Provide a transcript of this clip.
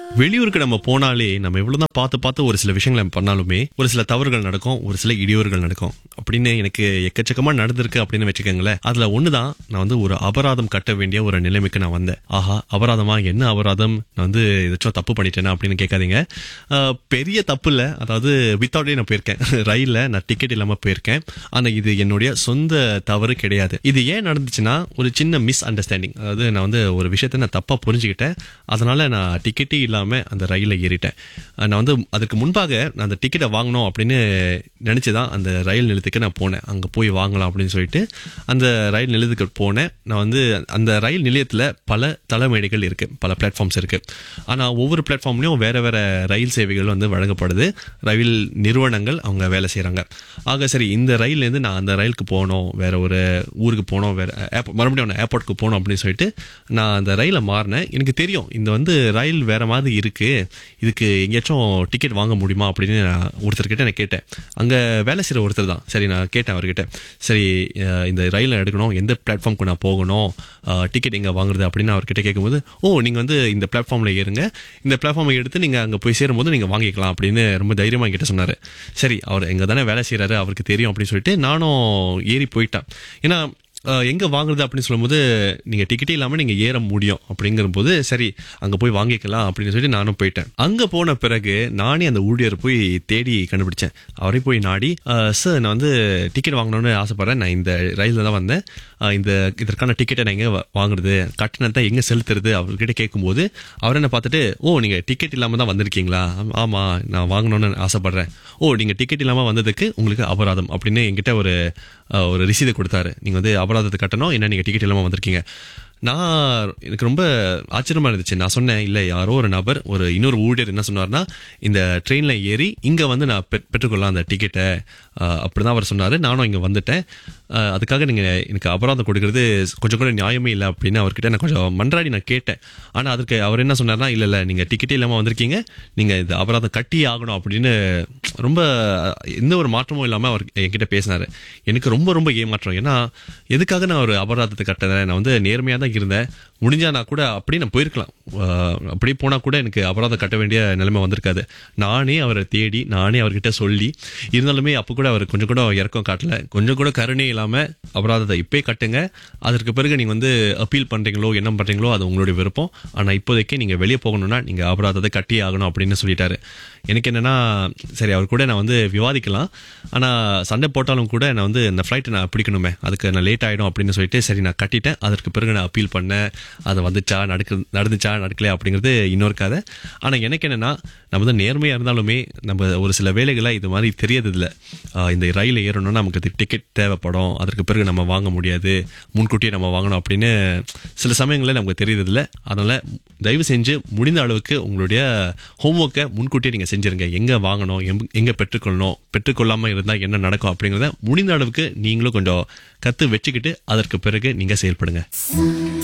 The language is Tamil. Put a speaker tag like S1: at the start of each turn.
S1: வெளியூருக்கு நம்ம போனாலே நம்ம எவ்வளவுதான் பார்த்து பார்த்து ஒரு சில விஷயங்களை பண்ணாலுமே ஒரு சில தவறுகள் நடக்கும் ஒரு சில இடையூறுகள் நடக்கும் அப்படின்னு எனக்கு எக்கச்சக்கமா நடந்திருக்கு அப்படின்னு வச்சுக்கோங்களேன் அதுல ஒண்ணுதான் நான் வந்து ஒரு அபராதம் கட்ட வேண்டிய ஒரு நிலைமைக்கு நான் வந்தேன் ஆஹா அபராதமா என்ன அபராதம் நான் வந்து ஏதாச்சும் தப்பு பண்ணிட்டேனா அப்படின்னு கேட்காதீங்க ஆஹ், பெரிய தப்பு இல்ல அதாவது வித்தவுட்டே நான் போயிருக்கேன் ரயில்ல நான் டிக்கெட் இல்லாம போயிருக்கேன் ஆனா இது என்னுடைய சொந்த தவறு கிடையாது இது ஏன் நடந்துச்சுன்னா ஒரு சின்ன மிஸ் அண்டர்ஸ்டாண்டிங் அதாவது நான் வந்து ஒரு விஷயத்தை நான் தப்பா புரிஞ்சுக்கிட்டேன் அதனால நான் டிக்கெட்டே இல்லாம அந்த ரயிலில் ஏறிட்டேன் அஹ் நான் வந்து அதுக்கு முன்பாக நான் அந்த டிக்கெட்டை வாங்கணும் அப்படின்னு நினைச்சுதான் அந்த ரயில் நிலையத்துக்கு நான் போனேன் அங்க போய் வாங்கலாம் அப்படின்னு சொல்லிட்டு அந்த ரயில் நிலையத்துக்கு போனேன் நான் வந்து அந்த ரயில் நிலையத்துல பல தலைமைகள் இருக்கு பல பிளாட்ஃபார்ம்ஸ் இருக்கு ஆனா ஒவ்வொரு பிளாட்ஃபார்ம்லயும் வேற வேற ரயில் சேவைகள் வந்து வழங்கப்படுது ரயில் நிறுவனங்கள் அவங்க வேலை செய்றாங்க ஆக சரி இந்த ரயில்லேருந்து நான் அந்த ரயிலுக்கு போகணும் வேற ஒரு ஊருக்கு போகணும் வேற airport- மறுபடியும் நான் ஏர்போர்ட்டுக்கு போகணும் அப்படின்னு சொல்லிட்டு நான் அந்த ரயிலை மாறினேன் எனக்கு தெரியும் இந்த வந்து ரயில் வேற மாதிரி இருக்கு இதுக்கு எங்கேயாச்சும் டிக்கெட் வாங்க முடியுமா அப்படின்னு நான் ஒருத்தர்கிட்ட நான் கேட்டேன் அங்க வேலை செய்யற ஒருத்தர் தான் சரி நான் கேட்டேன் அவர்கிட்ட சரி அஹ், இந்த ரயிலை எடுக்கணும் எந்த பிளாட்ஃபார்முக்கு நான் போகணும் டிக்கெட் எங்க வாங்குறது அப்படின்னு அவர்கிட்ட கேட்கும்போது ஓ நீங்க வந்து இந்த பிளாட்ஃபார்ம்ல ஏறுங்க இந்த பிளாட்ஃபார்மை எடுத்து நீங்க அங்க போய் சேரும்போது நீங்க வாங்கிக்கலாம் அப்படின்னு ரொம்ப தைரியமா என்கிட்ட சொன்னாரு சரி அவர் எங்க தானே வேலை செய்யறாரு அவருக்கு தெரியும் அப்படின்னு சொல்லிட்டு நானும் ஏறி போயிட்டேன் ஏன்னா அஹ், எங்க வாங்குறது அப்படின்னு சொல்லும்போது நீங்க டிக்கெட்டே இல்லாம நீங்க ஏற முடியும் அப்படிங்கிறபோது சரி அங்க போய் வாங்கிக்கலாம் அப்படின்னு சொல்லி நானும் போயிட்டேன் அங்க போன பிறகு நானே அந்த ஊழியர் போய் தேடி கண்டுபிடிச்சேன் அவரே போய் நாடி சார் நான் வந்து டிக்கெட் வாங்கணும்னு ஆசைப்படுறேன் நான் இந்த ரயிலில் தான் வந்தேன் அஹ், இந்த இதற்கான டிக்கெட்டை நான் எங்க வா- வாங்குறது கட்டணத்தை எங்க செலுத்துறது அவர்கிட்ட கேட்கும்போது அவர் என்ன பார்த்துட்டு ஓ நீங்க டிக்கெட் இல்லாம தான் வந்திருக்கீங்களா ஆம், ஆமா நான் வாங்கணும்னு ஆசைப்படுறேன் ஓ நீங்க டிக்கெட் இல்லாம வந்ததுக்கு உங்களுக்கு அபராதம் அப்படின்னு என்கிட்ட ஒரு அஹ், ஒரு ரிசீதை கொடுத்தாரு நீங்க வந்து அபராதத்தை கட்டணும் என்ன நீங்க டிக்கெட் இல்லாம வந்திருக்கீங்க நான் எனக்கு ரொம்ப ஆச்சரியமா இருந்துச்சு நான் சொன்னேன் இல்ல யாரோ ஒரு நபர் ஒரு இன்னொரு ஊழியர் என்ன சொன்னார்னா இந்த ட்ரெயின்ல ஏறி இங்க வந்து நான் பெ- பெற்றுக்கொள்ளலாம் அந்த டிக்கெட்டை அப்படிதான் அவர் சொன்னாரு நானும் இங்க வந்துட்டேன் அஹ், அதுக்காக நீங்க எனக்கு அபராதம் கொடுக்கறது கொஞ்சம் கூட நியாயமே இல்லை அப்படின்னு அவர்கிட்ட நான் கொஞ்சம் மன்றாடி நான் கேட்டேன் ஆனா அதுக்கு அவர் என்ன சொன்னார்னா இல்ல இல்ல நீங்க டிக்கெட்டே இல்லாம வந்திருக்கீங்க நீங்க இந்த அபராதம் கட்டி ஆகணும் அப்படின்னு ரொம்ப எந்த ஒரு மாற்றமும் இல்லாம அவர் என்கிட்ட பேசினாரு எனக்கு ரொம்ப ரொம்ப ஏமாற்றம் ஏன்னா எதுக்காக நான் ஒரு அபராதத்தை கட்டுறேன் நான் வந்து நேர்மையா தான் இருந்தேன் முடிஞ்சா நான் கூட அப்படியே நான் போயிருக்கலாம் அஹ் அப்படியே போனா கூட எனக்கு அபராதம் கட்ட வேண்டிய நிலைமை வந்திருக்காது நானே அவரை தேடி நானே அவர்கிட்ட சொல்லி இருந்தாலுமே அப்போ கூட அவர் கொஞ்சம் கூட இறக்கம் காட்டல கொஞ்சம் கூட கருணை இல்லாம அபராதத்தை இப்பே கட்டுங்க அதற்கு பிறகு நீங்க வந்து அப்பீல் பண்றீங்களோ என்ன பண்றீங்களோ அது உங்களுடைய விருப்பம் ஆனா இப்போதைக்கு நீங்க வெளியே போகணும்னா நீங்க அபராதத்தை கட்டி ஆகணும் அப்படின்னு சொல்லிட்டாரு எனக்கு என்னன்னா சரி அவர் கூட நான் வந்து விவாதிக்கலாம் ஆனா சண்டை போட்டாலும் கூட நான் வந்து இந்த ஃப்ளைட்டை நான் பிடிக்கணுமே அதுக்கு நான் லேட் ஆயிடும் அப்படின்னு சொல்லிட்டு சரி நான் கட்டிட்டேன் அதற்கு பிறகு நான் அப்பீல் பண்ணேன் அது வந்துச்சா நடக்கு நடந்துச்சா நடக்கலையா அப்படிங்கிறது இன்னொரு கதை ஆனா எனக்கு என்னன்னா நம்ம வந்து நேர்மையா இருந்தாலுமே நம்ம ஒரு சில வேலைகளை இது மாதிரி தெரியறதில்ல ஆஹ் இந்த ரயில் ஏறணும்னா நமக்கு டிக்கெட் தேவைப்படும் அதற்கு பிறகு நம்ம வாங்க முடியாது முன்கூட்டியே நம்ம வாங்கணும் அப்படின்னு சில சமயங்களில் நமக்கு தெரியறதில்ல அதனால தயவு செஞ்சு முடிந்த அளவுக்கு உங்களுடைய ஹோம்ஒர்க்கை முன்கூட்டியே நீங்க செஞ்சிருங்க எங்க வாங்கணும் எங்க- எங்க பெற்றுக்கொள்ளணும் பெற்றுக்கொள்ளாம இருந்தா என்ன நடக்கும் அப்படிங்கறத முடிந்த அளவுக்கு நீங்களும் கொஞ்சம் கத்து வச்சுக்கிட்டு அதற்கு பிறகு நீங்க செயல்படுங்க